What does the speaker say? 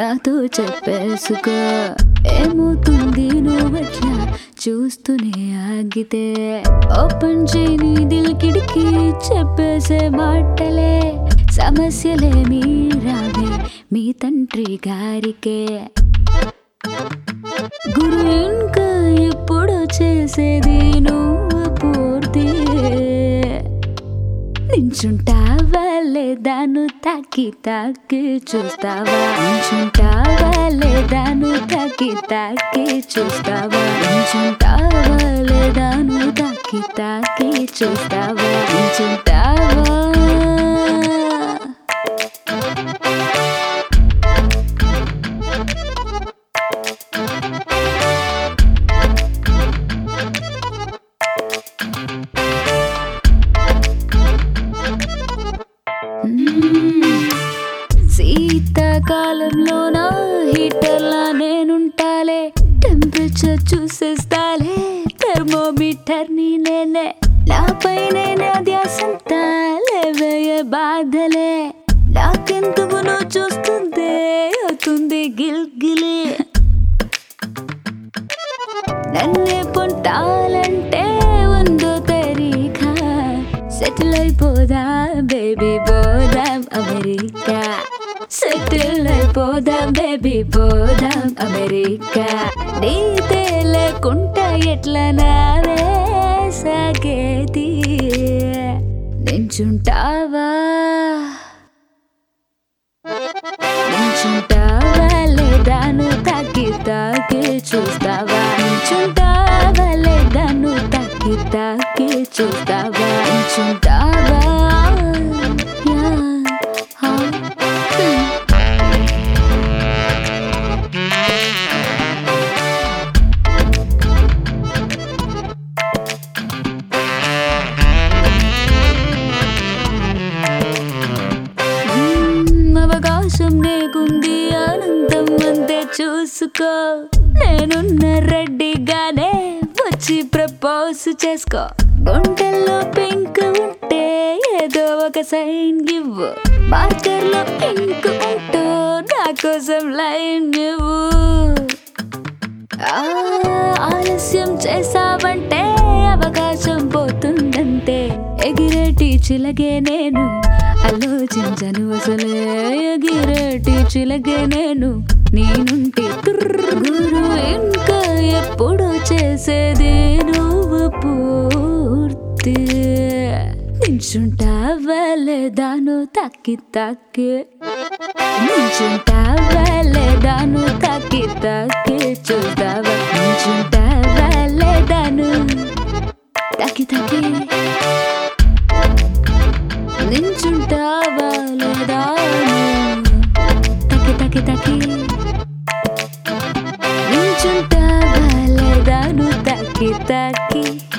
నాతో చెప్పేసుకో ఏమవుతుంది నువ్వట్లా చూస్తూనే ఆగితే ఓపెన్ చేయని దిల్ కిడికి చెప్పేసే మాటలే సమస్యలేమీ రావే మీ తండ్రి గారికే గురు ఇంకా ఎప్పుడు చేసేది నువ్వు పూర్తి నించుంటావా లేదా నువ్వు తాకి తాకి చూస్తావా నించుంటావా లేదా నువ్వు తాకి తాకి చూస్తావా నించుంటావా లేదా నువ్వు తాకి తాకి చూస్తావా నించుంటావా శీతాకాలంలో నా హీటర్లా నేనుంటాలే టెంపరేచర్ చూసేస్తాలే థర్మోమీటర్ ని నేనే నాపై నేనే ధ్యాసంతా లేవే బాధలే నాకెందుకు నువ్వు చూస్తుందే అవుతుంది గిల్ గిలి నన్నే పొంటాలంటే ఉందో తరీఖా సెటిల్ అయిపోదా బేబీ పోదాం అమెరికా సెటిల్ అయిపోదాం బేబీ పోదాం అమెరికా నీతే లేకుంటా ఎట్లా నావే సాగేది నించుంటావా నించుంటావా లేదా నువ్వు తాకి తాకి చూస్తావా నించుంటావా లేదా నువ్వు తాకి తాకి చూస్తావా నించుంటావా యా, హా, హ్మ్. మ్మ్, అవకాశం నీకుంది ఆనందం అంతే చూసుకో నేనున్న రెడ్డిగానే వచ్చి ప్రపోజ్ చేసుకో గుంటల్లో పింక్ ఉంటే ఏదో ఒక సైన్ ఇవ్వు మార్కర్లో పింక్ ఉంటూ నా కోసం లైన్ ఇవ్వు ఆ, ఆలస్యం చేసావంటే అవకాశం పోతుందంటే ఎగిరేటి చిలగే నేను ఆలోచించను అసలే ఎగిరేటి చిలగే నేను నేనుంటే తుర్రు గురు ఇంకా ఎప్పుడు చేసేది నువ్వు పూర్తి నించుంటావా లేదా నువ్వు తక్కి తక్కి నించుంటావా లేదా నువ్వు తక్కి తక్కి చూస్తావా నించుంటావా లేదా నువ్వు తక్కి తక్కి నించుంటావా లేదా నువ్వు తక్కి తక్కి తక్కి నించుంటావా లేదా నువ్వు తక్కి తక్కి